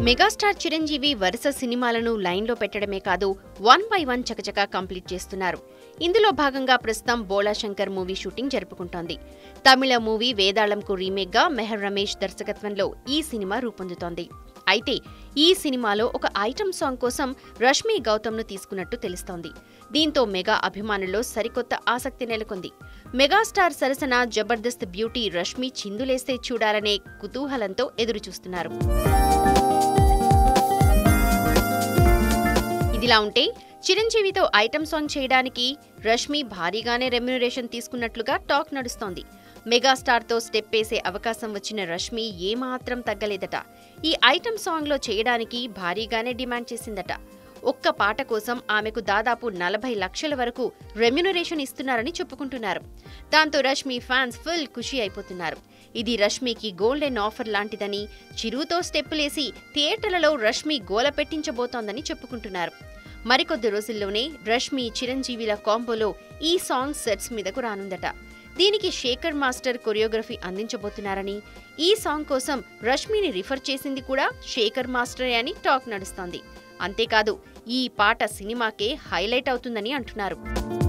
megastar Chiranjeevi వరుస సినిమాలను లైన్లో పెట్టడమే కాదు వన్ బై వన్ చకచకా కంప్లీట్ చేస్తున్నారు ఇందులో భాగంగా ప్రస్తుతం బోళా శంకర్ మూవీ షూటింగ్ జరుపుకుంటోంది తమిళ మూవీ వేదాళంకు రీమేక్గా మెహర్ రమేష్ దర్శకత్వంలో ఈ సినిమా రూపొందుతోంది అయితే ఈ సినిమాలో ఒక ఐటమ్ సాంగ్ కోసం రష్మి గౌతమ్ను తీసుకున్నట్టు తెలుస్తోంది దీంతో మెగా అభిమానుల్లో సరికొత్త ఆసక్తి నెలకొంది మెగాస్టార్ సరసన జబర్దస్త్ బ్యూటీ రష్మి చిందులేస్తే చూడాలనే కుతూహలంతో ఎదురుచూస్తున్నారు ఇదిలా ఉంటే చిరంజీవితో ఐటమ్ సాంగ్ చేయడానికి రష్మి భారీగానే రెమ్యునరేషన్ తీసుకున్నట్లుగా టాక్ నడుస్తోంది మెగాస్టార్తో స్టెప్ వేసే అవకాశం వచ్చిన రష్మి ఏమాత్రం తగ్గలేదట ఈ ఐటమ్ సాంగ్లో చేయడానికి భారీగానే డిమాండ్ చేసిందట ఒక్క పాట కోసం ఆమెకు దాదాపు నలభై లక్షల వరకు రెమ్యునరేషన్ ఇస్తున్నారని చెప్పుకుంటున్నారు దాంతో రష్మి ఫ్యాన్స్ ఫుల్ ఖుషి అయిపోతున్నారు ఇది రష్మికి గోల్డెన్ ఆఫర్ లాంటిదని చిరుతో స్టెప్పులేసి థియేటర్లలో రష్మి గోల పెట్టించబోతోందని చెప్పుకుంటున్నారు మరికొద్ది రోజుల్లోనే రష్మి చిరంజీవిల కాంబోలో ఈ సాంగ్ సెట్స్ మీదకు రానుందట దీనికి శేఖర్ మాస్టర్ కొరియోగ్రఫీ అందించబోతున్నారని ఈ సాంగ్ కోసం రష్మిని రిఫర్ చేసింది కూడా శేఖర్ మాస్టరే అని టాక్ నడుస్తోంది అంతేకాదు ఈ పాట సినిమాకే హైలైట్ అవుతుందని అంటున్నారు